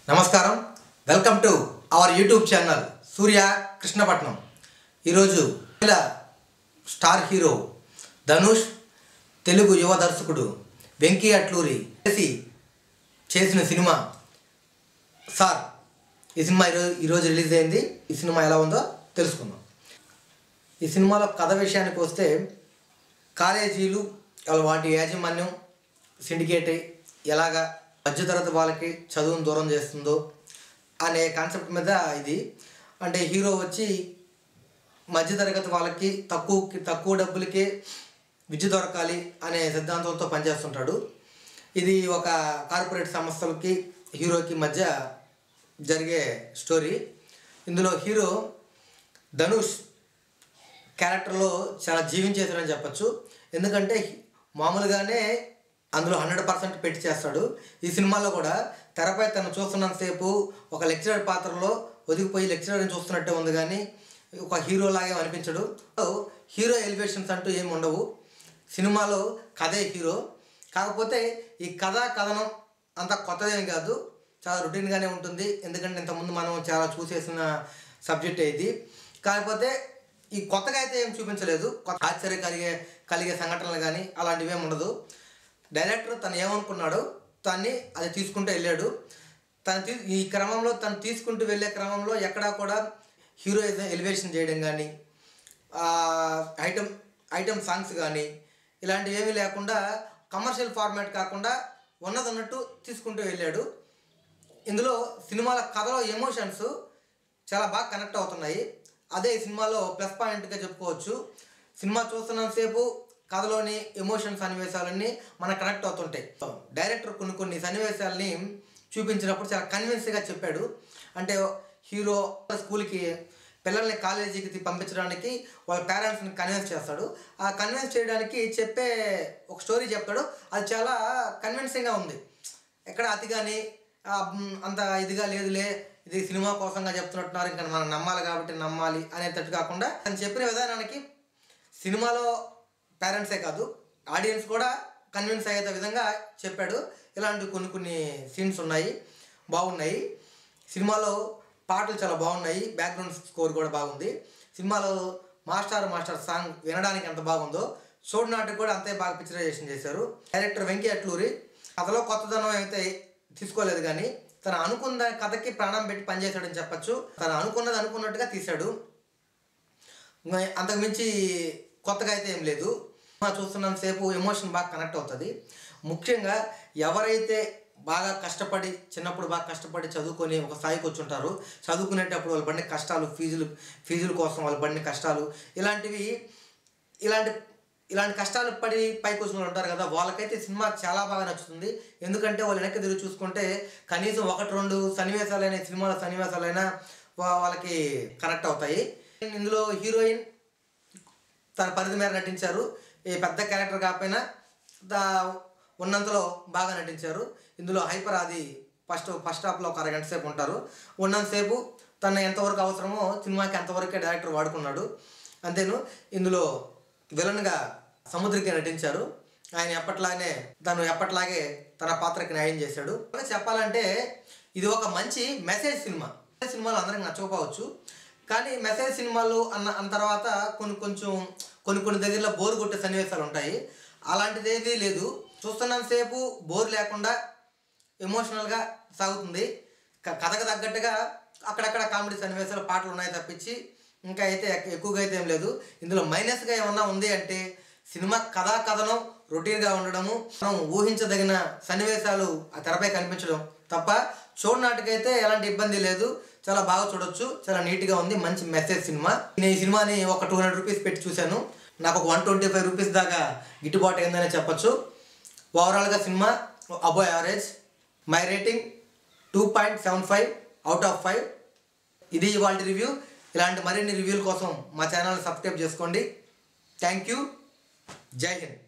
నమస్కారం welcome to our YouTube channel Surya Krishnapatnam ఈరోజు Tamil star hero Dhanush Telugu యువ దర్శకుడు వెంకీ అట్లూరి చేసి చేసిన సినిమా సార్ ఈ సినిమా ఈరోజు ఈరోజు రిలీజ్ అయింది ఈ సినిమా ఎలా ఉందో తెలుసుకుందాం ఈ సినిమాలో కథ విషయానికి వస్తే కాలేజీలు వాళ్ళ వాటి యాజమాన్యం సిండికేట్ ఎలాగా మధ్యతరగతి వాళ్ళకి చదువును దూరం చేస్తుందో అనే కాన్సెప్ట్ మీద ఇది అంటే హీరో వచ్చి మధ్యతరగతి వాళ్ళకి తక్కువ తక్కువ డబ్బులకే విద్య దొరకాలి అనే సిద్ధాంతంతో పనిచేస్తుంటాడు ఇది ఒక కార్పొరేట్ సంస్థలకి హీరోకి మధ్య జరిగే స్టోరీ ఇందులో హీరో ధనుష్ క్యారెక్టర్లో చాలా జీవించేశాడని చెప్పొచ్చు ఎందుకంటే మామూలుగానే అందులో హండ్రెడ్ పర్సెంట్ పెట్టి చేస్తాడు ఈ సినిమాలో కూడా తెరపై తను చూస్తున్నంతసేపు ఒక లెక్చరర్ పాత్రలో ఒదిగిపోయి లెక్చరర్ని చూస్తున్నట్టే ఉంది కానీ ఒక హీరో లాగే అనిపించడు హీరో ఎలివేషన్స్ అంటూ ఏమి ఉండవు సినిమాలో కథే హీరో కాకపోతే ఈ కథ కథనం అంత కొత్తదేం కాదు చాలా రొటీన్గానే ఉంటుంది ఎందుకంటే ఇంతకుముందు మనం చాలా చూసేసిన సబ్జెక్ట్ ఇది కాకపోతే ఈ కొత్తగా అయితే ఏం చూపించలేదు కొత్త ఆశ్చర్య కలిగే కలిగే సంఘటనలు కానీ అలాంటివి ఏమి ఉండదు డైరెక్టర్ తను ఏమనుకున్నాడో తన్ని అది తీసుకుంటూ వెళ్ళాడు తను తీ ఈ క్రమంలో తను తీసుకుంటూ వెళ్ళే క్రమంలో ఎక్కడా కూడా హీరోయిజం ఎలివేషన్ చేయడం కానీ ఐటమ్ ఐటమ్ సాంగ్స్ కానీ ఇలాంటివి ఏమీ లేకుండా కమర్షియల్ ఫార్మాట్ కాకుండా ఉన్నది ఉన్నట్టు తీసుకుంటూ వెళ్ళాడు ఇందులో సినిమాల కథలో ఎమోషన్స్ చాలా బాగా కనెక్ట్ అవుతున్నాయి అదే ఈ సినిమాలో ప్లస్ పాయింట్గా చెప్పుకోవచ్చు సినిమా చూస్తున్నంతసేపు కథలోని ఎమోషన్ సన్నివేశాలన్నీ మనకు కనెక్ట్ అవుతుంటాయి డైరెక్టర్ కొన్ని కొన్ని సన్నివేశాలని చూపించినప్పుడు చాలా కన్విన్స్గా చెప్పాడు అంటే హీరో స్కూల్కి పిల్లల్ని కాలేజీకి తీ- పంపించడానికి వాళ్ళ పేరెంట్స్ని కన్విన్స్ చేస్తాడు ఆ కన్విన్స్ చేయడానికి చెప్పే ఒక స్టోరీ చెప్తాడు అది చాలా కన్విన్సింగ్గా ఉంది ఎక్కడ అతి కానీ అంత ఇదిగా లేదులే ఇది సినిమా కోసంగా చెప్తున్నట్టున్నారు ఇంకా మనం నమ్మాలి కాబట్టి నమ్మాలి అనేటట్టు కాకుండా తను చెప్పిన విధానానికి సినిమాలో పేరెంట్సే కాదు ఆడియన్స్ కూడా కన్విన్స్ అయ్యే విధంగా చెప్పాడు ఇలాంటి కొన్ని కొన్ని సీన్స్ ఉన్నాయి బాగున్నాయి సినిమాలో పాటలు చాలా బాగున్నాయి బ్యాక్గ్రౌండ్ స్కోర్ కూడా బాగుంది సినిమాలో మాస్టర్ మాస్టర్ సాంగ్ వినడానికి ఎంత బాగుందో చూడనాటికి కూడా అంతే బాగా పిక్చరైజేషన్ చేశారు డైరెక్టర్ వెంకీ అట్లూరి కథలో కొత్తదనం అయితే తీసుకోలేదు కానీ తను అనుకున్న కథకి ప్రాణం పెట్టి పనిచేశాడని చెప్పచ్చు తను అనుకున్నది అనుకున్నట్టుగా తీశాడు ఇంకా అంతకు మించి కొత్తగా అయితే ఏం లేదు సినిమా చూస్తున్నంత సేపు ఎమోషన్ బాగా కనెక్ట్ అవుతుంది ముఖ్యంగా ఎవరైతే బాగా కష్టపడి చిన్నప్పుడు బాగా కష్టపడి చదువుకొని ఒక స్థాయికి వచ్చి ఉంటారు చదువుకునేటప్పుడు వాళ్ళు పడిన కష్టాలు ఫీజులు ఫీజుల కోసం వాళ్ళు పడిన కష్టాలు ఇలాంటివి ఇలాంటి ఇలాంటి కష్టాలు పడి పైకి వచ్చిన వాళ్ళు ఉంటారు కదా వాళ్ళకైతే సినిమా చాలా బాగా నచ్చుతుంది ఎందుకంటే వాళ్ళు వెనక్కి తిరిగి చూసుకుంటే కనీసం ఒకటి రెండు సన్నివేశాలైన సినిమాల సన్నివేశాలైనా వా- వాళ్ళకి కనెక్ట్ అవుతాయి ఇందులో హీరోయిన్ తన పరిధి మేర నటించారు ఈ పెద్ద క్యారెక్టర్ కాకపోయినా దా ఉన్నంతలో బాగా నటించారు ఇందులో హైపర్ ఆది ఫస్ట్ ఫస్ట్ హాఫ్లో ఒక అరగంట సేపు ఉంటారు ఉన్నంతసేపు తన ఎంతవరకు అవసరమో సినిమాకి అంతవరకే డైరెక్టర్ వాడుకున్నాడు అంతేను ఇందులో విలన్గా సముద్రకి నటించారు ఆయన ఎప్పట్లానే తను ఎప్పట్లాగే తన పాత్రకి న్యాయం చేశాడు ఇంకా చెప్పాలంటే ఇది ఒక మంచి మెసేజ్ సినిమా మెసేజ్ సినిమాలు అందరికి నచ్చకపోవచ్చు కానీ మెసేజ్ సినిమాలు అన్న అన్న తర్వాత కొన్ని కొంచెం కొన్ని కొన్ని దగ్గరలో బోర్ కొట్టే సన్నివేశాలు ఉంటాయి అలాంటిది ఏదీ లేదు చూస్తున్నంతసేపు బోర్ లేకుండా ఎమోషనల్గా సాగుతుంది క- కథకు తగ్గట్టుగా అక్కడక్కడ కామెడీ సన్నివేశాలు పాటలు ఉన్నాయి తప్పించి ఇంకా అయితే ఎక్- ఎక్కువగా అయితే ఏం లేదు ఇందులో మైనస్గా ఏమన్నా ఉంది అంటే సినిమా కథా కథనం రొటీన్గా ఉండడము మనం ఊహించదగిన సన్నివేశాలు ఆ తెరపై కనిపించడం తప్ప చూడనాటికైతే ఎలాంటి ఇబ్బంది లేదు చాలా బాగా చూడొచ్చు చాలా నీట్గా ఉంది మంచి మెసేజ్ సినిమా నేను ఈ సినిమాని ఒక టూ హండ్రెడ్ రూపీస్ పెట్టి చూశాను నాకు ఒక వన్ ట్వంటీ ఫైవ్ రూపీస్ దాకా గిట్టుబాటు అయిందనే చెప్పొచ్చు ఓవరాల్గా cinema above average my rating two point seven five out of five ఇది ఇవాళ రివ్యూ ఇలాంటి మరిన్ని రివ్యూల కోసం మా ఛానల్ని సబ్స్క్రైబ్ చేసుకోండి థ్యాంక్ యూ జై హింద్